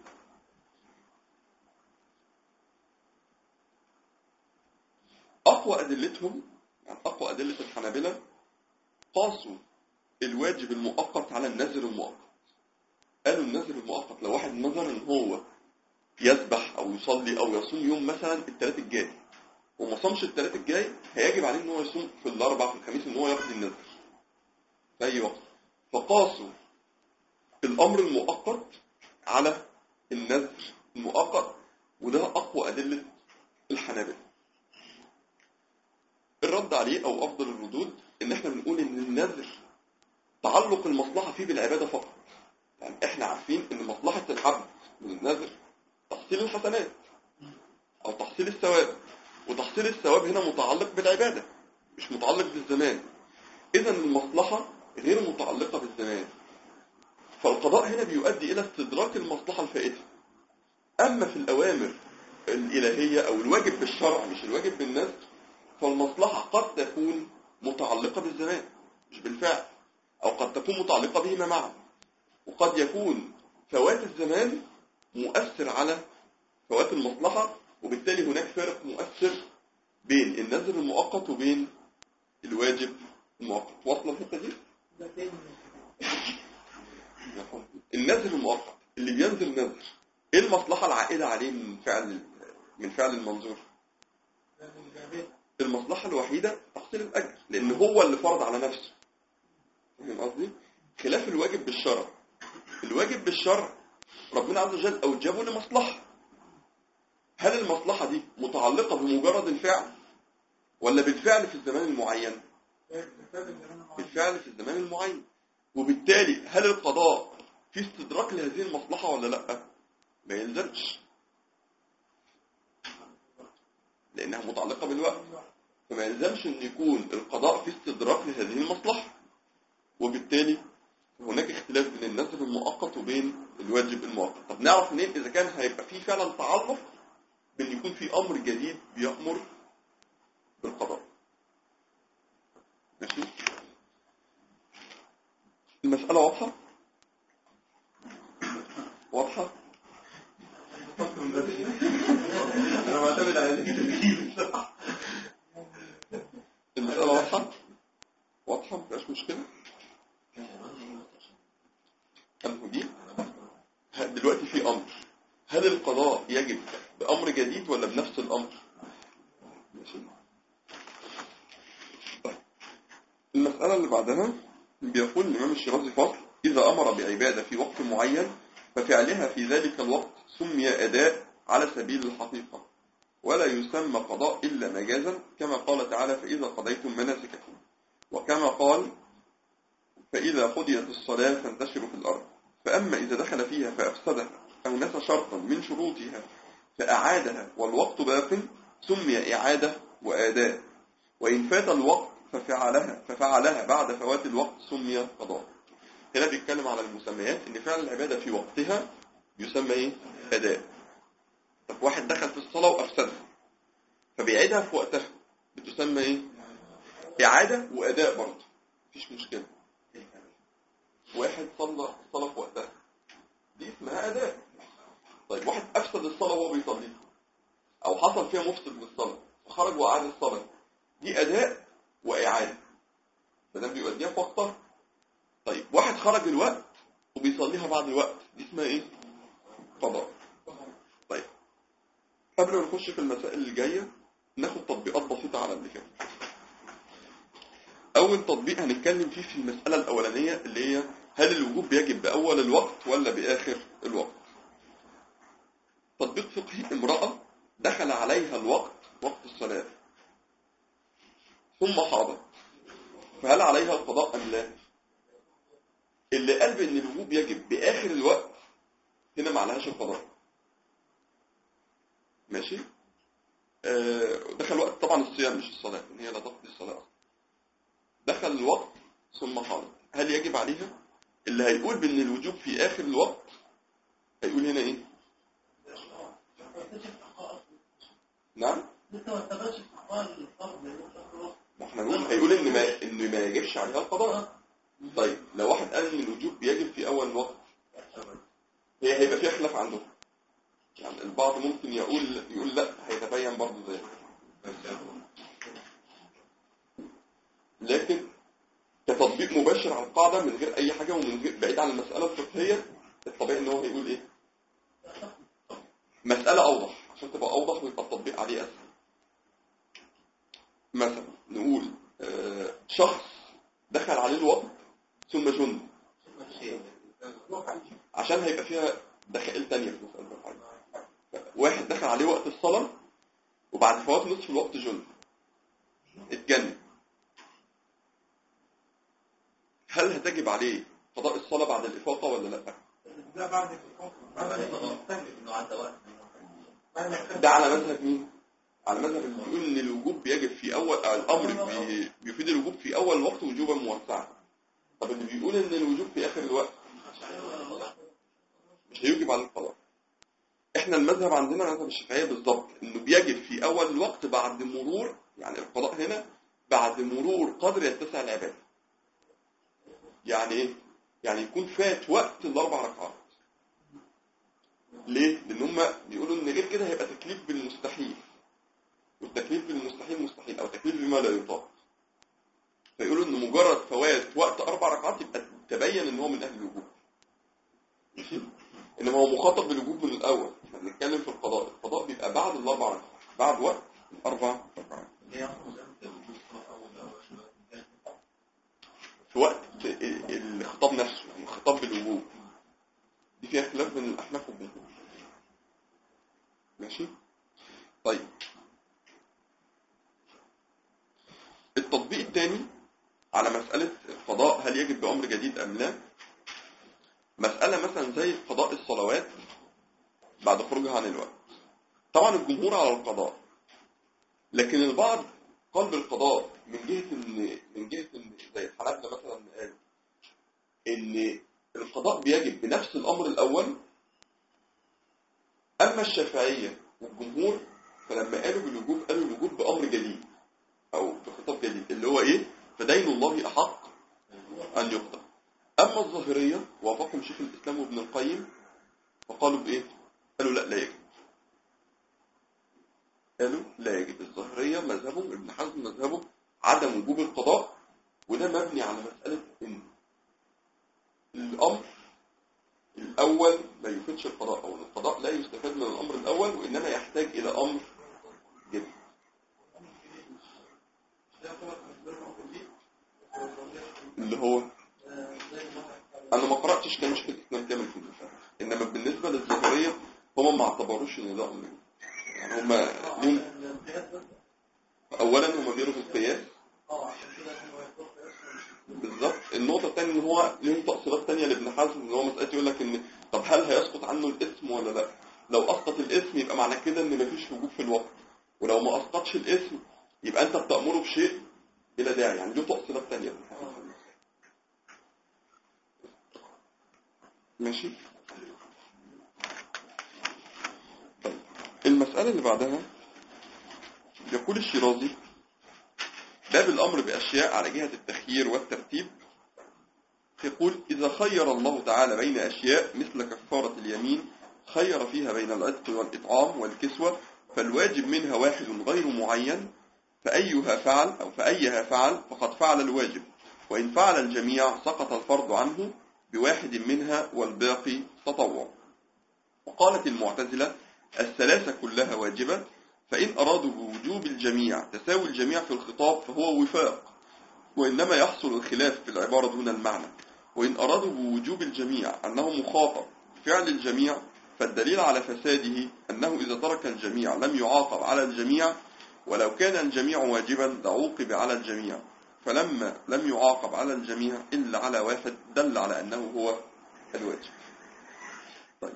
اقوى ادلتهم يعني اقوى ادلة الحنابلة قاسوا الواجب المؤقت على النذر المؤقت قالوا النذر المؤقت لو واحد نذر ان هو يذبح او يصلي او يصوم يوم مثلا الثلاث الجاي وما صامش الثلاث الجاي هيجب عليه ان هو يصوم في الاربع في الخميس ان هو يقضي النذر في اي وقت فقاسوا الامر المؤقت على النذر المؤقت وده اقوى ادله الحنابلة الرد عليه او افضل الردود ان احنا بنقول ان النذر تعلق المصلحه فيه بالعباده فقط يعني احنا عارفين ان مصلحه العبد من النذر تحصيل الحسنات او تحصيل الثواب وتحصيل الثواب هنا متعلق بالعبادة مش متعلق بالزمان اذا المصلحة غير متعلقة بالزمان فالقضاء هنا بيؤدي الى استدراك المصلحة الفائتة اما في الاوامر الالهية او الواجب بالشرع مش الواجب بالنذر فالمصلحة قد تكون متعلقة بالزمان مش بالفعل او قد تكون متعلقة بهما معا وقد يكون فوات الزمان مؤثر على فوات المصلحة وبالتالي هناك فرق مؤثر بين النذر المؤقت وبين الواجب المؤقت واصلة الحته دي؟ النذر المؤقت اللي بينزل نذر ايه المصلحة العائدة عليه من فعل من فعل المنظور؟ المصلحة الوحيدة تحصيل الأجر لأن هو اللي فرض على نفسه فاهم قصدي؟ خلاف الواجب بالشرع الواجب بالشرع ربنا عز وجل أوجبه لمصلحة هل المصلحة دي متعلقة بمجرد الفعل ولا بالفعل في الزمان المعين بالفعل في الزمان المعين وبالتالي هل القضاء في استدراك لهذه المصلحة ولا لا ما يلزمش لأنها متعلقة بالوقت فما يلزمش أن يكون القضاء في استدراك لهذه المصلحة وبالتالي هناك اختلاف بين النذر المؤقت وبين الواجب المؤقت طب نعرف منين إذا كان هيبقى في فعلا تعلق بأن يكون في أمر جديد بيأمر بالقضاء ماشي المسألة واضحة واضحة انا معتمد على ذلك المسألة واضحة واضحة مفيهاش مشكلة أنه دي ه- دلوقتي في أمر هل القضاء يجب بأمر جديد ولا بنفس الأمر ماشي طيب. المسألة اللي بعدها بيقول الإمام الشيرازي فصل إذا أمر بعبادة في وقت معين ففعلها في ذلك الوقت سمي أداء على سبيل الحقيقة ولا يسمى قضاء إلا مجازا كما قال تعالى فإذا قضيتم مناسككم وكما قال فإذا قضيت الصلاة فانتشروا في الأرض فأما إذا دخل فيها فأفسدها أو نسى شرطا من شروطها فأعادها والوقت باق سمي إعادة وآداء وإن فات الوقت ففعلها ففعلها بعد فوات الوقت سمي قضاء هنا بيتكلم على المسميات إن فعل العبادة في وقتها يسمى إيه؟ أداء طب واحد دخل في الصلاة وأفسدها فبيعيدها في وقتها بتسمى إيه؟ إعادة وأداء برضه مفيش مشكلة واحد صلى الصلاة في وقتها دي اسمها أداء طيب واحد أفسد الصلاة وهو بيصلي أو حصل فيها مفسد للصلاة فخرج وأعاد الصلاة دي أداء وإعادة فده بيؤديها في وقتها طيب واحد خرج الوقت وبيصليها بعد الوقت دي اسمها إيه؟ قضاء طيب قبل ما نخش في المسائل اللي جاية ناخد تطبيقات بسيطة على اللي كده أول تطبيق هنتكلم فيه في المسألة الأولانية اللي هي هل الوجوب بيجب بأول الوقت ولا بآخر الوقت تطبيق فقهي امرأة دخل عليها الوقت وقت الصلاة ثم حاضت فهل عليها القضاء أم لا اللي قال بأن الوجوب يجب بآخر الوقت هنا ما عليهاش القضاء ماشي آه، دخل وقت طبعا الصيام مش الصلاة إن هي لا تقضي الصلاة أصلا دخل الوقت ثم حاضت هل يجب عليها اللي هيقول بأن الوجوب في آخر الوقت هيقول هنا إيه نعم لسه ما استغلش استحقاق الفرض لأنه في آخر الوقت. ما احنا نقول هيقول ان ما ان ما يجبش عليها القضاء طيب لو واحد قال ان الوجوب بيجب في اول الوقت هي هيبقى فيها خلاف عندهم يعني البعض ممكن يقول يقول لا هيتبين برضه زي لكن كتطبيق مباشر على القاعده من غير اي حاجه ومن غير بعيد عن المساله الفقهيه الطبيعي ان هو هيقول ايه مسألة أوضح عشان تبقى أوضح ويبقى التطبيق عليه أسهل مثلا نقول آه، شخص دخل عليه الوقت ثم جن عشان هيبقى فيها دخائل تانية في مسألة الحج واحد دخل عليه وقت الصلاة وبعد فوات نصف الوقت جن اتجنن هل هتجب عليه قضاء الصلاة بعد الإفاقة ولا لا؟ ده بعد الفقر انه عدى وقت ده على مذهب مين؟ على مذهب اللي بيقول ان الوجوب بيجب في اول آه، الامر بي- بيفيد الوجوب في اول الوقت وجوبا موسعا. طب اللي بيقول ان الوجوب في اخر الوقت مش هيوجب على القضاء. احنا المذهب عندنا مذهب الشافعيه بالظبط انه بيجب في اول الوقت بعد مرور يعني القضاء هنا بعد مرور قدر يتسع العباده. يعني ايه؟ يعني يكون فات وقت الاربع ركعات. ليه؟ لان هم بيقولوا ان غير كده هيبقى تكليف بالمستحيل. والتكليف بالمستحيل مستحيل او تكليف بما لا يطاق. فيقولوا ان مجرد فوات وقت اربع ركعات يبقى تبين ان هو من اهل الوجوب. ماشي؟ انما هو مخاطب بالوجوب من الاول، احنا بنتكلم في القضاء، القضاء بيبقى بعد الاربع ركعات، بعد وقت الاربع ركعات. ليه اصلا زي الوجود صلاة اول اول في وقت ال- الخطاب نفسه يعني الخطاب بالوجوب دي فيها اختلاف بين الاحناف والجمهور ماشي طيب التطبيق الثاني على مسألة القضاء هل يجب بأمر جديد أم لا مسألة مثلا زي قضاء الصلوات بعد خروجها عن الوقت طبعا الجمهور على القضاء لكن البعض قال بالقضاء من جهة ان من جهة ان زي الحنابلة مثلا قالوا ان القضاء بيجب بنفس الامر الاول اما الشافعية والجمهور فلما قالوا بالوجوب قالوا الوجوب بامر جديد او بخطاب جديد اللي هو ايه فدين الله احق ان يقضى اما الظاهرية وافقهم شيخ الاسلام وابن القيم فقالوا بايه قالوا لا لا يجب قالوا لا يجب الظاهرية مذهبهم ابن حزم مذهبه عدم وجوب القضاء وده مبني على مسألة ان الأمر الأول ما يفيدش القضاء أو القضاء لا يستفاد من الأمر الأول وإنما يحتاج إلى أمر جديد اللي هو أنا ما قرأتش كلام شيخ الإسلام كامل في الدفاع إنما بالنسبة للظاهرية هم ما اعتبروش إن ده أمر يعني هم ليهم اولا هم بيروا في القياس اه عشان كده هو يطلق بالظبط النقطه الثانيه ان هو ليهم تاصيلات ثانيه لابن حزم ان هو مساله يقول لك ان طب هل هيسقط عنه الاسم ولا لا لو اسقط الاسم يبقى معنى كده ان مفيش وجوب في الوقت ولو ما اسقطش الاسم يبقى انت بتامره بشيء بلا داعي يعني له تاصيلات ثانيه ابن حزم ماشي طيب المساله اللي بعدها يقول الشيرازي باب الأمر بأشياء على جهة التخيير والترتيب يقول إذا خير الله تعالى بين أشياء مثل كفارة اليمين خير فيها بين العتق والإطعام والكسوة فالواجب منها واحد غير معين فأيها فعل أو فأيها فعل فقد فعل الواجب وإن فعل الجميع سقط الفرض عنه بواحد منها والباقي تطوع وقالت المعتزلة الثلاثة كلها واجبة فإن أرادوا بوجوب الجميع تساوي الجميع في الخطاب فهو وفاق وإنما يحصل الخلاف في العبارة دون المعنى وإن أرادوا بوجوب الجميع أنه مخاطب فعل الجميع فالدليل على فساده أنه إذا ترك الجميع لم يعاقب على الجميع ولو كان الجميع واجبا لعوقب على الجميع فلما لم يعاقب على الجميع إلا على واحد دل على أنه هو الواجب طيب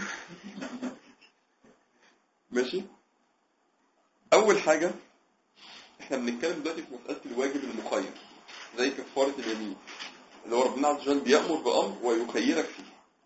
ماشي أول حاجة احنا بنتكلم دلوقتي في مسألة الواجب المخير زي كفارة اليمين اللي هو ربنا عز وجل بيأمر بأمر ويخيرك فيه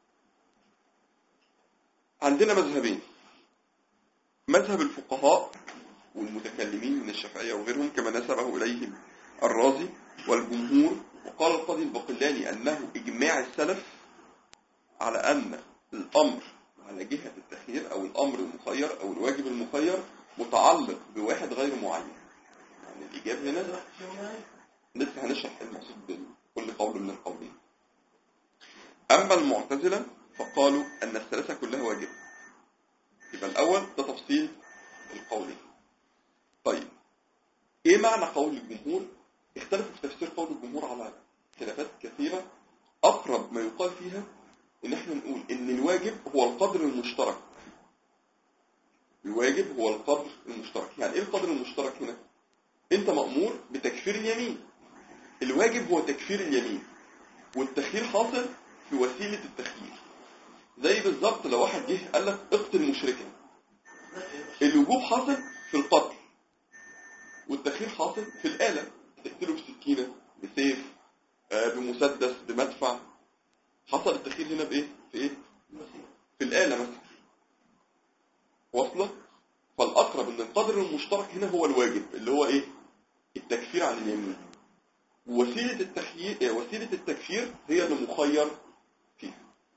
عندنا مذهبين مذهب الفقهاء والمتكلمين من الشافعية وغيرهم كما نسبه إليهم الرازي والجمهور وقال القاضي الباقلاني أنه إجماع السلف على أن الأمر على جهة التخيير أو الأمر المخير أو الواجب المخير متعلق بواحد غير معين يعني الإجابة هنا لسه هنشرح المقصود بكل قول من القولين أما المعتزلة فقالوا أن الثلاثة كلها واجبة يبقى الأول ده تفصيل القول طيب إيه معنى قول الجمهور؟ اختلفوا في تفسير قول الجمهور على خلافات كثيرة أقرب ما يقال فيها إن احنا نقول إن الواجب هو القدر المشترك الواجب هو القدر المشترك يعني إيه القدر المشترك هنا؟ أنت مأمور بتكفير اليمين الواجب هو تكفير اليمين والتخيير حاصل في وسيلة التخيير زي بالظبط لو واحد جه قال لك اقتل مشركا الوجوب حاصل في القتل والتخيير حاصل في الآلة تقتله بسكينة بسيف آه، بمسدس بمدفع حصل التخيير هنا بإيه؟ في إيه؟ في الآلة مثلا واصلة؟ فالأقرب إن القدر المشترك هنا هو الواجب اللي هو إيه؟ التكفير عن اليمين وسيلة التخيير آه، وسيلة التكفير هي اللي مخير فيها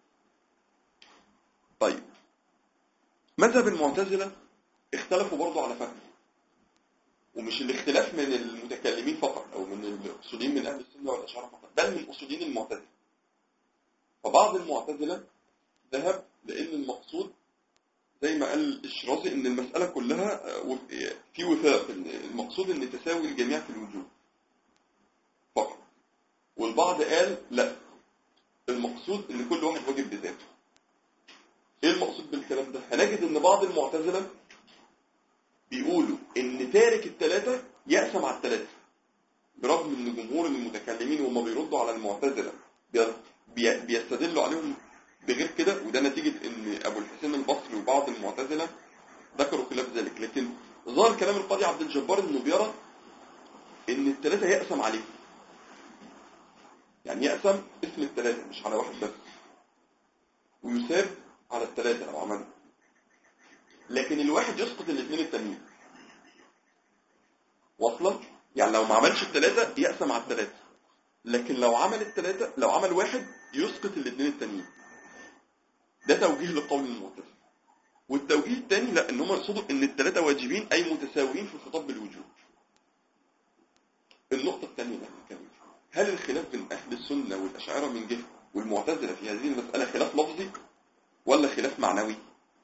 طيب مذهب المعتزلة اختلفوا برضو على فهم ومش الاختلاف من المتكلمين فقط او من الاصوليين من اهل السنه والاشاعره فقط بل من اصوليين المعتزله فبعض المعتزله ذهب لان المقصود زي ما قال الشرازي ان المساله كلها آه، وف- آه، في وفاق إن المقصود ان تساوي الجميع في الوجود فقط والبعض قال لا المقصود ان كل واحد واجب بذاته ايه المقصود بالكلام ده هنجد ان بعض المعتزله بيقولوا ان تارك الثلاثه يقسم على الثلاثه برغم ان جمهور المتكلمين وهم بيردوا على المعتزله بي- بي- بيستدلوا عليهم بغير كده وده نتيجه ان ابو الحسين البصري وبعض المعتزله ذكروا خلاف ذلك لكن ظهر كلام القاضي عبد الجبار انه بيرى ان الثلاثه يقسم عليهم يعني يقسم اسم الثلاثه مش على واحد بس ويساب على الثلاثه لو عمل لكن الواحد يسقط الاثنين التانيين واصله يعني لو ما عملش الثلاثه يقسم على الثلاثه لكن لو عمل الثلاثه لو عمل واحد يسقط الاثنين التانيين ده توجيه لقول المعتزله والتوجيه الثاني لا ان هم يقصدوا ان الثلاثه واجبين اي متساويين في الخطاب بالوجوب النقطه الثانيه اللي هنتكلم فيها هل الخلاف بين اهل السنه والاشاعره من جهه والمعتزله في هذه المساله خلاف لفظي ولا خلاف معنوي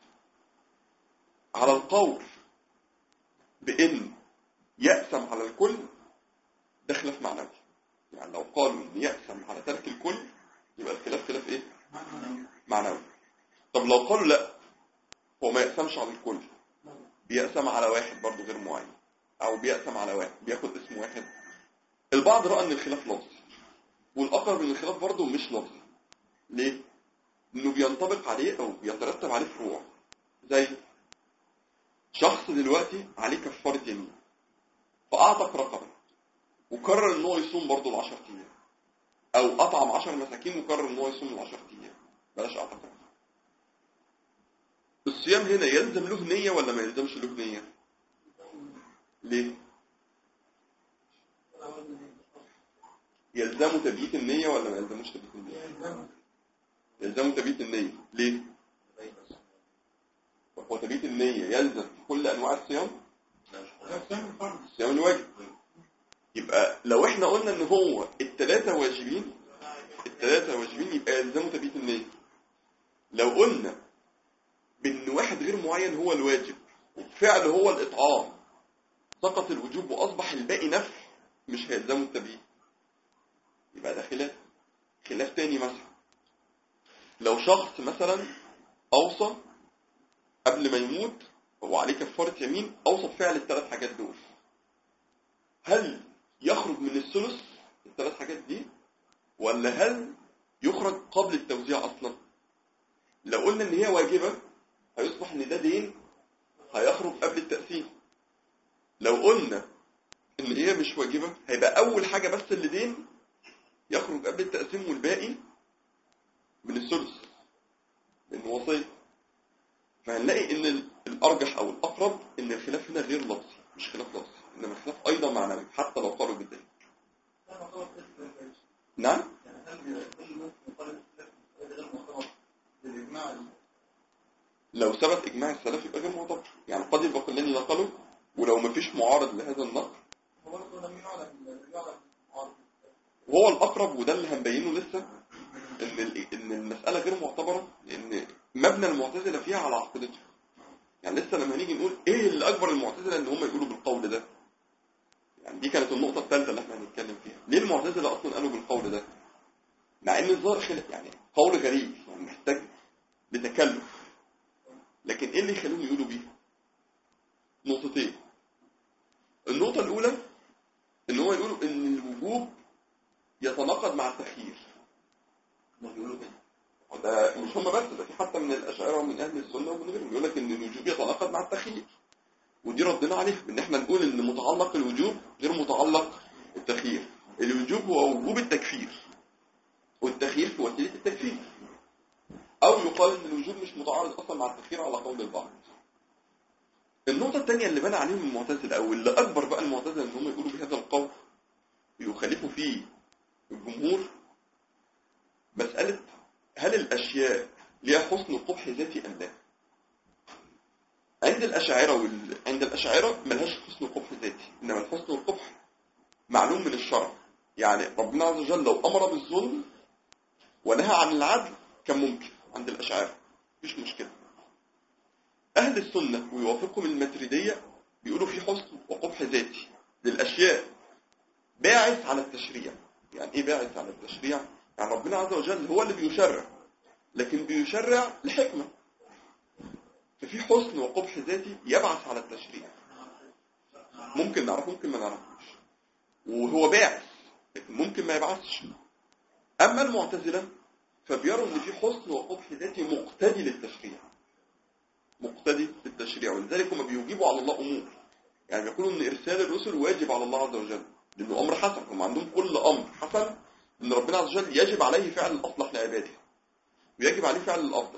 على القول بان يقسم على الكل ده خلاف معنوي يعني لو قالوا ان يقسم على ترك الكل يبقى الخلاف خلاف ايه معنوي طب لو قالوا لا هو ما يقسمش على الكل بيقسم على واحد برضه غير معين او بيقسم على واحد بياخد اسم واحد البعض رأى ان الخلاف لفظي والاقرب ان الخلاف برضه مش لفظي ليه انه بينطبق عليه او بيترتب عليه فروع زي شخص دلوقتي عليه كفارة يمين فأعتق رقبة وقرر ان هو يصوم برضه العشر ايام او اطعم عشر مساكين وقرر ان هو يصوم العشر ايام بلاش اعتق رقبة الصيام هنا يلزم له نية ولا ما يلزمش له نية ليه يلزمه تبييت النية ولا ما يلزموش تبييت النية يلزمه تبييت النية ليه هو تبييت النية يلزم في كل انواع الصيام الصيام الواجب يبقى لو احنا قلنا ان هو الثلاثة واجبين الثلاثة واجبين يبقى يلزمه تبييت النية لو قلنا بان واحد غير معين هو الواجب وفعل هو الاطعام سقط الوجوب واصبح الباقي نفل مش هيلزمه التبييت يبقى ده خلاف خلاف تاني مثلا لو شخص مثلا اوصى قبل ما يموت هو عليه كفارة يمين اوصى بفعل الثلاث حاجات دول هل يخرج من الثلث الثلاث حاجات دي ولا هل يخرج قبل التوزيع اصلا لو قلنا ان هي واجبة هيصبح ان ده دين هيخرج قبل التقسيم لو قلنا ان هي مش واجبة هيبقى اول حاجة بس اللي دين يخرج قبل التقسيم والباقي من الثلث لانه وصية فهنلاقي ان ال- الارجح او الاقرب ان الخلاف هنا غير لفظي مش خلاف لفظي انما الخلاف ايضا معنوي حتى لو قالوا بالدليل نعم لو ثبت اجماع السلف يبقى غير معتبر يعني قد الباقلاني نقله ولو ما فيش معارض لهذا النقل وهو الاقرب وده اللي هنبينه لسه ان ال- ان المساله غير معتبره لان مبنى المعتزله فيها على عقيدته يعني لسه لما هنيجي نقول ايه اللي اكبر المعتزله ان هم يقولوا بالقول ده يعني دي كانت النقطه الثالثه اللي احنا هنتكلم فيها ليه المعتزله اصلا قالوا بالقول ده مع ان الظاهر خلاف يعني قول غريب يعني محتاج لتكلف لكن ايه اللي يخليهم يقولوا بيه نقطتين النقطه الاولى ان هم يقولوا ان الوجوب يتناقض مع التخيير هم بيقولوا كده وده مش هم بس ده في حتى من الاشاعره ومن اهل السنه ومن غيرهم يقول لك ان الوجوب يتناقض مع التخيير ودي ردنا عليها ان احنا نقول ان متعلق الوجوب غير متعلق التخيير الوجوب هو وجوب التكفير والتخيير في وسيله التكفير او يقال ان الوجوب مش متعارض اصلا مع التخيير على قول البعض النقطه الثانيه اللي بنى عليهم المعتزله او اللي اكبر بقى المعتزله ان هم يقولوا بهذا القول يخالفوا فيه الجمهور مساله هل الأشياء ليها حسن قبح ذاتي أم لا؟ عند الأشاعرة وال... عند الأشاعرة ملهاش حسن قبح ذاتي إنما الحسن والقبح معلوم من الشرع يعني ربنا عز وجل لو أمر بالظلم ونهى عن العدل كان ممكن عند الأشاعرة مفيش مشكلة أهل السنة ويوافقهم الماتريدية بيقولوا في حسن وقبح ذاتي للأشياء باعث على التشريع يعني إيه باعث على التشريع؟ يعني ربنا عز وجل هو اللي بيشرع لكن بيشرع لحكمة ففي حسن وقبح ذاتي يبعث على التشريع ممكن نعرف ممكن ما نعرفوش وهو باعث لكن ممكن ما يبعثش أما المعتزلة فبيروا ان في حسن وقبح ذاتي مقتدي للتشريع مقتدي للتشريع ولذلك هم بيجيبوا على الله امور يعني بيقولوا ان ارسال الرسل واجب على الله عز وجل لانه امر حسن هم عندهم كل امر حسن ان ربنا عز وجل يجب عليه فعل الاصلح لعباده ويجب عليه فعل الافضل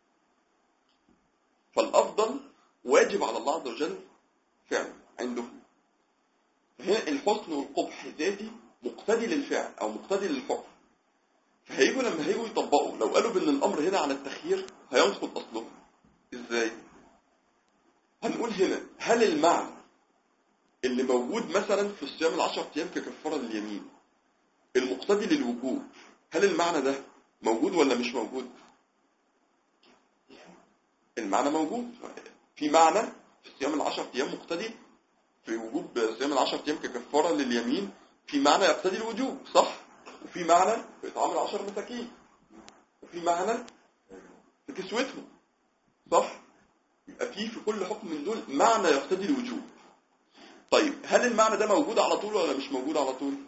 فالافضل واجب على الله عز وجل فعل عندهم فهنا الحسن والقبح ذاتي مقتدي للفعل او مقتدي للحكم فهيجوا لما هيجوا يطبقوا لو قالوا بان الامر هنا على التخيير هينقض اصله ازاي هنقول هنا هل المعنى اللي موجود مثلا في الصيام العشر ايام ككفاره لليمين المقتضي للوجوب هل المعنى ده موجود ولا مش موجود المعنى موجود في معنى في صيام العشر ايام مقتضي في وجوب صيام العشر ايام ككفاره لليمين في معنى يقتضي الوجوب صح وفي معنى في اطعام العشر مساكين وفي معنى في كسوتهم صح يبقى في في كل حكم من دول معنى يقتضي الوجوب طيب هل المعنى ده موجود على طول ولا مش موجود على طول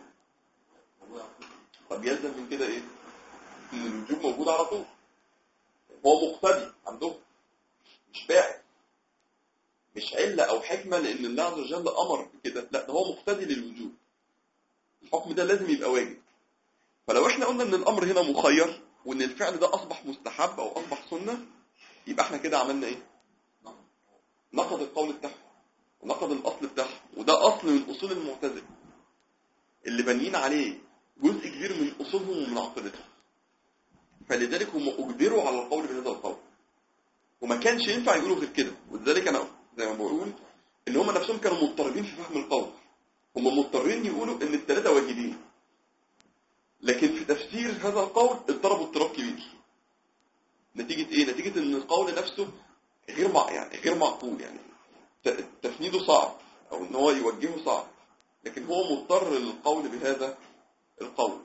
طب يلزم من كده ايه ان الوجوب موجود على طول هو مقتضي عندهم مش باعث مش علة او حكمة لان الله عز وجل امر بكده لا ده هو مقتضي للوجوب الحكم ده لازم يبقى واجب فلو احنا قلنا ان الامر هنا مخير وان الفعل ده اصبح مستحب او اصبح سنة يبقى احنا كده عملنا ايه نقض القول بتاعهم ونقض الاصل بتاعهم وده اصل من اصول المعتزله اللي بانيين عليه جزء كبير من اصولهم ومن عقيدتهم فلذلك هم اجبروا على القول بهذا القول وما كانش ينفع يقولوا غير كده ولذلك انا زي ما بقول ان هم نفسهم كانوا مضطربين في فهم القول هم مضطرين يقولوا ان الثلاثه واجبين لكن في تفسير هذا القول اضطربوا اضطراب كبير نتيجة ايه؟ نتيجة ان القول نفسه غير مع يعني غير معقول يعني ت- تفنيده صعب او ان هو يوجهه صعب لكن هو مضطر للقول بهذا القول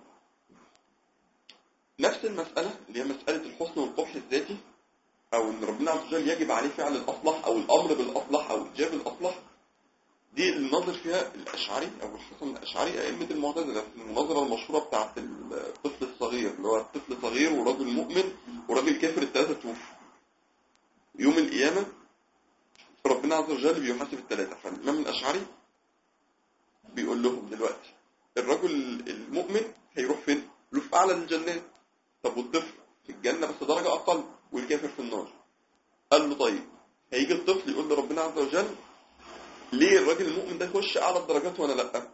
نفس المسألة اللي هي مسألة الحسن والقبح الذاتي او ان ربنا عز وجل يجب عليه فعل الاصلح او الامر بالاصلح او ايجاب الاصلح دي النظر فيها الاشعري او الحسن الاشعري ائمه المعتزله في المناظره المشهوره بتاعت الطفل الصغير اللي هو الطفل صغير وراجل مؤمن وراجل كافر الثلاثه توفوا يوم القيامه ربنا عز وجل بيحاسب الثلاثه فالامام الاشعري بيقول لهم دلوقتي الرجل المؤمن هيروح فين؟ يروح في اعلى الجنات طب والطفل في الجنه بس درجه اقل والكافر في النار قال له طيب هيجي الطفل يقول لربنا عز وجل ليه الراجل المؤمن ده يخش اعلى الدرجات وانا لا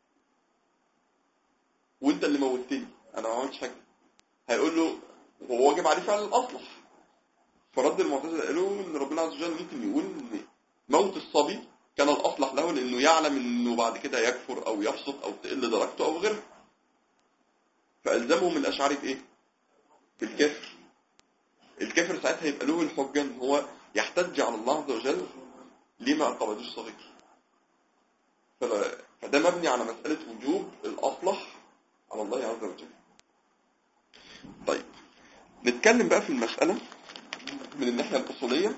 وانت اللي موتني انا ما عملتش حاجه هيقول له هو واجب عليه فعل الاصلح فرد المعتزله قالوا ان ربنا عز وجل ممكن يقول ان موت الصبي كان الاصلح له لانه يعلم انه بعد كده يكفر او يفسق او تقل درجته او غيره فالزمهم الاشعري بايه بالكفر الكافر ساعتها يبقى له الحجه ان هو يحتج على الله عز وجل ليه ما أقبضوش صغير فلا- فده مبني على مسألة وجوب الأصلح على الله عز وجل طيب نتكلم بقى في المسألة من الناحية الأصولية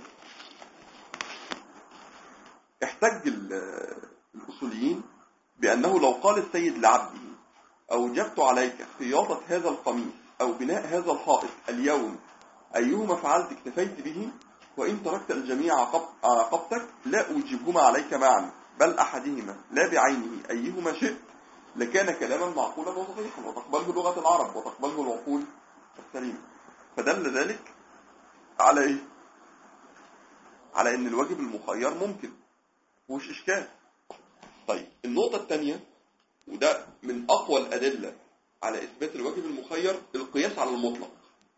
احتج ال- الأصوليين بأنه لو قال السيد لعبده أوجبت عليك خياطة هذا القميص أو بناء هذا الحائط اليوم أيهما فعلت اكتفيت به وإن تركت الجميع عاقب- عاقبتك لا أوجبهما عليك معا بل أحدهما لا بعينه أيهما شئت لكان كلاما معقولا وصحيحا وتقبله لغة العرب وتقبله العقول السليمة فدل ذلك على إيه؟ على إن الواجب المخير ممكن مفيهوش إشكال طيب النقطة الثانية وده من أقوى الأدلة على إثبات الواجب المخير القياس على المطلق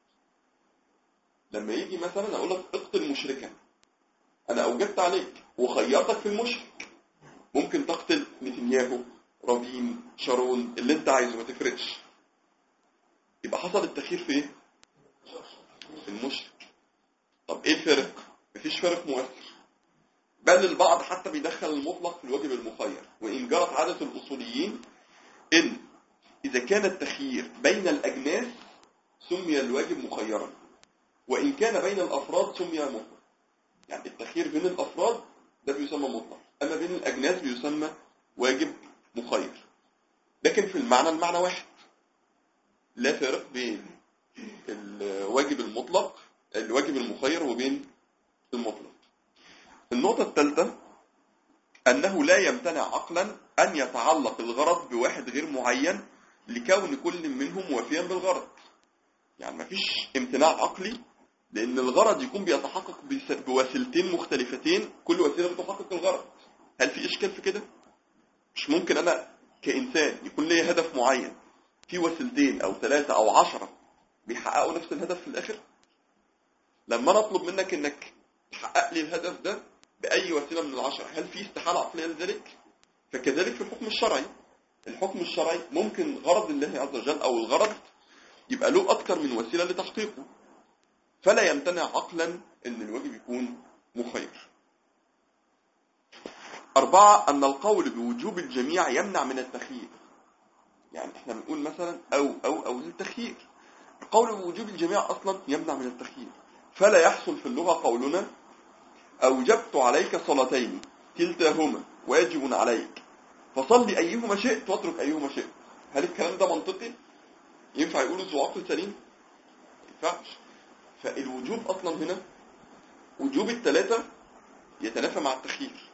لما يجي مثلا أقول لك اقتل مشركا أنا أوجبت عليك وخيرتك في المشرك ممكن تقتل نتنياهو رابين شارون اللي انت عايزه ما تفرقش يبقى حصل التخيير في ايه؟ في المشرك طب ايه الفرق؟ مفيش فرق مؤثر بل البعض حتى بيدخل المطلق في الواجب المخير وإن جرت عادة الأصوليين إن إذا كان التخيير بين الأجناس سمي الواجب مخيرا وإن كان بين الأفراد سمي مطلق يعني التخيير بين الأفراد ده بيسمى مطلق أما بين الأجناس بيسمى واجب مخير لكن في المعنى المعنى واحد لا فرق بين الواجب المطلق الواجب المخير وبين المطلق النقطة الثالثة أنه لا يمتنع عقلا أن يتعلق الغرض بواحد غير معين لكون كل منهم وافيا بالغرض يعني مفيش امتناع عقلي لأن الغرض يكون بيتحقق بس- بوسيلتين مختلفتين كل وسيلة بتحقق الغرض هل في إشكال في كده؟ مش ممكن أنا كإنسان يكون لي هدف معين في وسيلتين أو ثلاثة أو عشرة بيحققوا نفس الهدف في الآخر لما أنا أطلب منك إنك تحقق لي الهدف ده بأي وسيلة من العشرة هل في استحالة عقلية لذلك؟ فكذلك في الحكم الشرعي الحكم الشرعي ممكن غرض الله عز وجل أو الغرض يبقى له أكتر من وسيلة لتحقيقه فلا يمتنع عقلا أن الواجب يكون مخير أربعة أن القول بوجوب الجميع يمنع من التخيير يعني احنا بنقول مثلا أو أو أو للتخيير القول بوجوب الجميع أصلا يمنع من التخيير فلا يحصل في اللغة قولنا أوجبت عليك صلاتين كلتاهما واجب عليك فصل أيهما شئت واترك أيهما شئت هل الكلام ده منطقي؟ ينفع يقوله ذو عقل سليم؟ ما ينفعش فالوجوب أصلا هنا وجوب الثلاثة يتنافى مع التخيير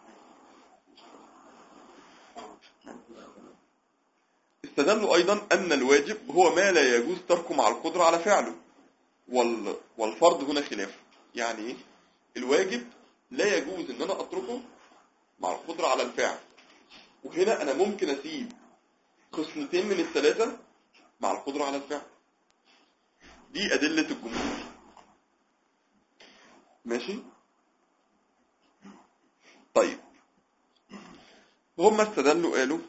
استدلوا أيضا أن الواجب هو ما لا يجوز تركه مع القدرة على فعله وال... والفرض هنا خلافه يعني إيه؟ الواجب لا يجوز ان انا اتركه مع القدرة على الفعل وهنا انا ممكن اسيب خصلتين من الثلاثة مع القدرة على الفعل دي ادلة الجمهور ماشي طيب هم استدلوا قالوا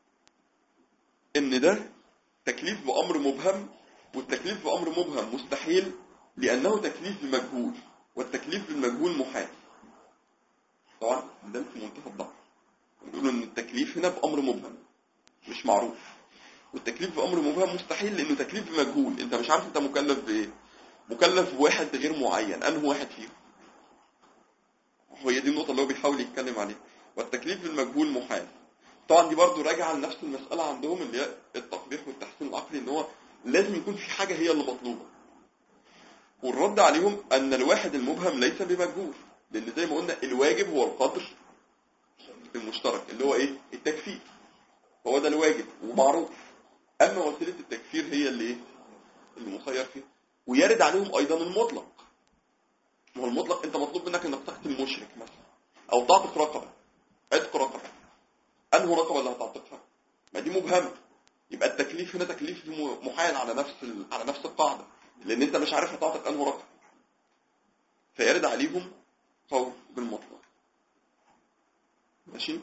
ان ده تكليف بامر مبهم والتكليف بامر مبهم مستحيل لانه تكليف بمجهول والتكليف بالمجهول محال طبعا ده في منتهى الضعف بيقولوا ان التكليف هنا بامر مبهم مش معروف والتكليف بامر مبهم مستحيل لانه تكليف بمجهول انت مش عارف انت مكلف بايه مكلف بواحد غير معين انه واحد فيهم هي دي النقطه اللي هو بيحاول يتكلم عليها والتكليف بالمجهول محال طبعا دي برضو راجعه لنفس المساله عندهم اللي هي التقبيح والتحسين العقلي ان هو لازم يكون في حاجه هي اللي مطلوبه والرد عليهم أن الواحد المبهم ليس بمجهول لأن زي ما قلنا الواجب هو القدر المشترك اللي هو إيه؟ التكفير هو ده الواجب ومعروف أما وسيلة التكفير هي اللي إيه؟ اللي مخير فيها ويرد عليهم أيضا المطلق ما هو المطلق أنت مطلوب منك أنك تقتل مشرك مثلا أو تعتق رقبة عتق رقبة أنه رقبة اللي هتعتقها ما دي مبهمة يبقى التكليف هنا تكليف محال على نفس ال... على نفس القاعدة لان انت مش عارف هتعطيك انه رقم فيرد عليهم قول بالمطلق ماشي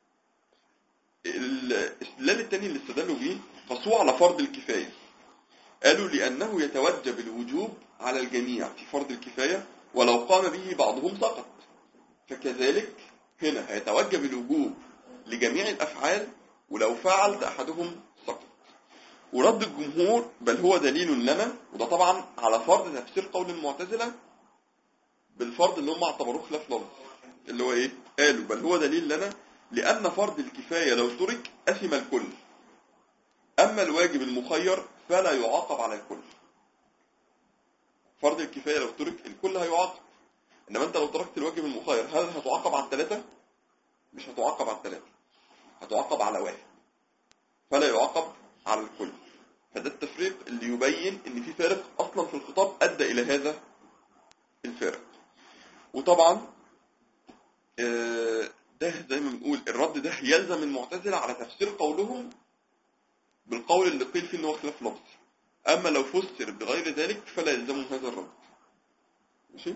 الاستدلال الثاني اللي استدلوا بيه قصوه على فرض الكفاية قالوا لأنه يتوجب الوجوب على الجميع في فرض الكفاية ولو قام به بعضهم سقط فكذلك هنا هيتوجب الوجوب لجميع الأفعال ولو فعل أحدهم سقط ورد الجمهور بل هو دليل لنا وده طبعا على فرض تفسير قول المعتزلة بالفرض اللي هم اعتبروه خلاف لفظ اللي هو ايه قالوا بل هو دليل لنا لأن فرض الكفاية لو ترك أثم الكل أما الواجب المخير فلا يعاقب على الكل فرض الكفاية لو ترك الكل هيعاقب إنما أنت لو تركت الواجب المخير هل هتعاقب على الثلاثة؟ مش هتعاقب على الثلاثة هتعاقب على واحد فلا يعاقب على الكل فده التفريق اللي يبين ان في فارق اصلا في الخطاب ادى الى هذا الفارق وطبعا آه، ده زي ما بنقول الرد ده يلزم المعتزلة على تفسير قولهم بالقول اللي قيل فيه ان هو خلاف لفظي اما لو فسر بغير ذلك فلا يلزمهم هذا الرد ماشي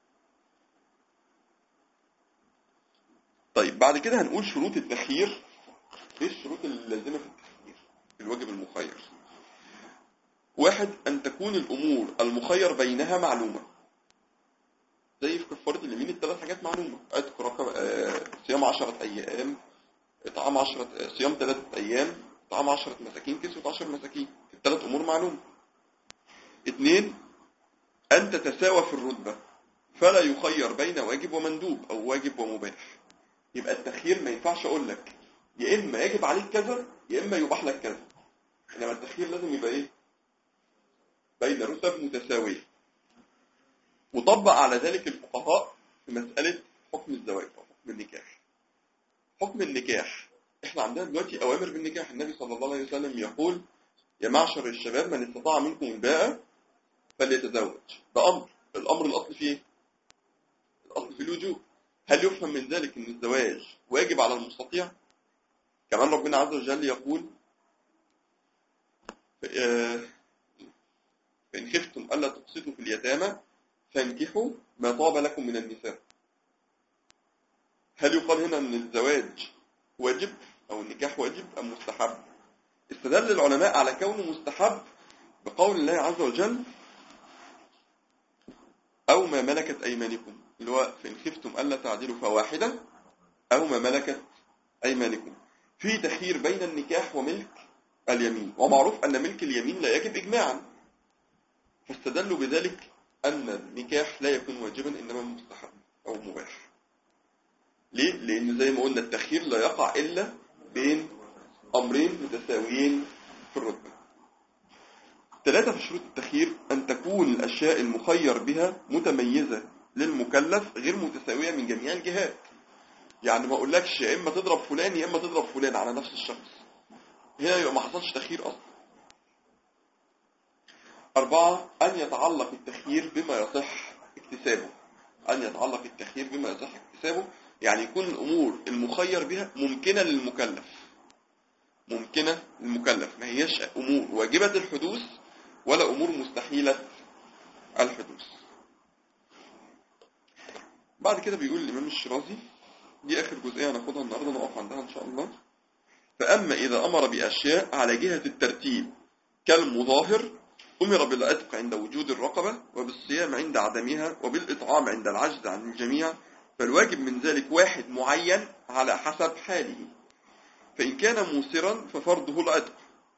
طيب بعد كده هنقول شروط التخيير ايه الشروط اللازمة في التخيير في الواجب المخير واحد ان تكون الامور المخير بينها معلومة زي في كفارة اليمين الثلاث حاجات معلومة عتق رقب آه، صيام عشرة ايام اطعام عشرة آه، صيام ثلاثة ايام اطعام عشرة مساكين كسوة عشر مساكين الثلاث امور معلومة اثنين ان تتساوى في الرتبة فلا يخير بين واجب ومندوب او واجب ومباح يبقى التخيير ما ينفعش اقول لك يا اما يجب عليك كذا يا اما يباح لك كذا انما التخيير لازم يبقى ايه بين رتب متساويه وطبق على ذلك الفقهاء في مسألة حكم الزواج أو حكم النكاح حكم النكاح احنا عندنا دلوقتي أوامر بالنكاح النبي صلى الله عليه وسلم يقول يا معشر الشباب من استطاع منكم الباءة فليتزوج ده أمر الأمر الأصل فيه إيه؟ الأصل في الوجوب هل يفهم من ذلك أن الزواج واجب على المستطيع كمان ربنا عز وجل يقول آه، فإن خفتم ألا تقسطوا في اليتامى فانكحوا ما طاب لكم من النساء هل يقال هنا ان الزواج واجب او النكاح واجب ام مستحب استدل العلماء على كونه مستحب بقول الله عز وجل او ما ملكت ايمانكم اللي هو فان خفتم الا تعدلوا فواحده او ما ملكت ايمانكم في تخيير بين النكاح وملك اليمين ومعروف ان ملك اليمين لا يجب اجماعا فاستدلوا بذلك أن النكاح لا يكون واجبا إنما مستحب أو مباح ليه؟ لأن زي ما قلنا التخيير لا يقع إلا بين أمرين متساويين في الرتبة ثلاثة في شروط التخيير أن تكون الأشياء المخير بها متميزة للمكلف غير متساوية من جميع الجهات يعني ما أقولكش يا إما تضرب فلان يا إما تضرب فلان على نفس الشخص هنا يبقى ما حصلش تخيير أصلا أربعة أن يتعلق التخيير بما يصح اكتسابه أن يتعلق التخيير بما يصح اكتسابه يعني يكون الأمور المخير بها ممكنة للمكلف ممكنة للمكلف ما هيش أمور واجبة الحدوث ولا أمور مستحيلة الحدوث بعد كده بيقول الإمام الشرازي دي آخر جزئية هناخدها النهاردة نقف عندها إن شاء الله فأما إذا أمر بأشياء على جهة الترتيب كالمظاهر أمر بالعتق عند وجود الرقبة وبالصيام عند عدمها وبالإطعام عند العجز عن الجميع فالواجب من ذلك واحد معين على حسب حاله فإن كان موسرا ففرضه العتق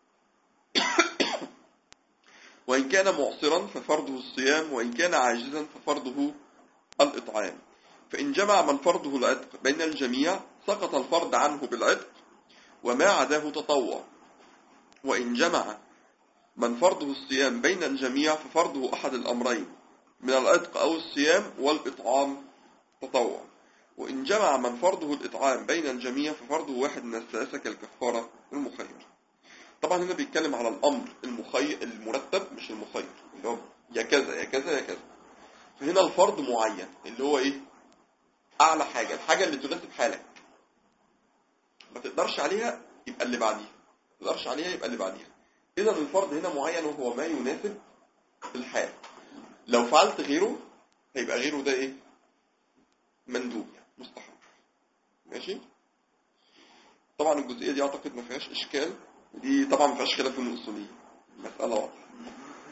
وإن كان معصرا ففرضه الصيام وإن كان عاجزا ففرضه الإطعام فإن جمع من فرضه العتق بين الجميع سقط الفرض عنه بالعتق وما عداه تطوع وإن جمع من فرضه الصيام بين الجميع ففرضه أحد الأمرين من العتق أو الصيام والإطعام تطوع وإن جمع من فرضه الإطعام بين الجميع ففرضه واحد من الثلاثة كالكفارة المخير طبعا هنا بيتكلم على الأمر المخير المرتب مش المخير اللي هو يا كذا يا كذا يا كذا فهنا الفرض معين اللي هو إيه أعلى حاجة الحاجة اللي تناسب حالك ما تقدرش عليها يبقى اللي بعديها ما تقدرش عليها يبقى اللي بعديها إذا الفرض هنا معين وهو ما يناسب الحال لو فعلت غيره هيبقى غيره ده إيه مندوب مستحب ماشي طبعا الجزئية دي أعتقد ما فيهاش إشكال دي طبعا ما فيهاش خلاف من الأصوليين مسألة واضحة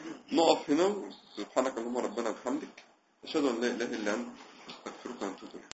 نقف هنا سبحانك اللهم ربنا وبحمدك أشهد أن لا إله إلا أنت أستغفرك وأتوب إليك